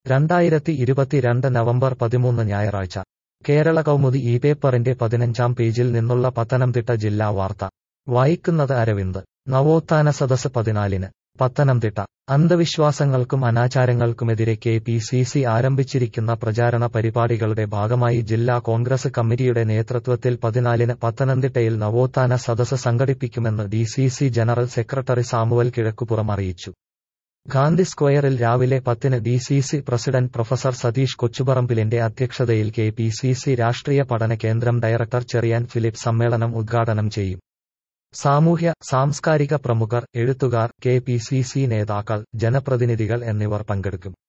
രണ്ടായിരത്തി ഇരുപത്തിരണ്ട് നവംബർ പതിമൂന്ന് ഞായറാഴ്ച കേരള കൗമുദി ഈ പേപ്പറിന്റെ പതിനഞ്ചാം പേജിൽ നിന്നുള്ള പത്തനംതിട്ട ജില്ലാ വാർത്ത വായിക്കുന്നത് അരവിന്ദ് നവോത്ഥാന സദസ് പതിനാലിന് പത്തനംതിട്ട അന്ധവിശ്വാസങ്ങൾക്കും അനാചാരങ്ങൾക്കുമെതിരെ കെ പി സി സി ആരംഭിച്ചിരിക്കുന്ന പ്രചാരണ പരിപാടികളുടെ ഭാഗമായി ജില്ലാ കോൺഗ്രസ് കമ്മിറ്റിയുടെ നേതൃത്വത്തിൽ പതിനാലിന് പത്തനംതിട്ടയിൽ നവോത്ഥാന സദസ് സംഘടിപ്പിക്കുമെന്ന് D C C general secretary Samuel Kizhakkupuram അറിയിച്ചു ഗാന്ധി സ്ക്വയറിൽ രാവിലെ പത്തിന് D C C president professor Satheesh കൊച്ചുപറമ്പിലിന്റെ അധ്യക്ഷതയിൽ കെ പി സി സി രാഷ്ട്രീയ പഠന കേന്ദ്രം ഡയറക്ടർ ചെറിയാൻ ഫിലിപ്പ് സമ്മേളനം ഉദ്ഘാടനം ചെയ്യും സാമൂഹ്യ സാംസ്കാരിക പ്രമുഖർ എഴുത്തുകാർ കെ പി സി സി നേതാക്കൾ ജനപ്രതിനിധികൾ എന്നിവർ പങ്കെടുക്കും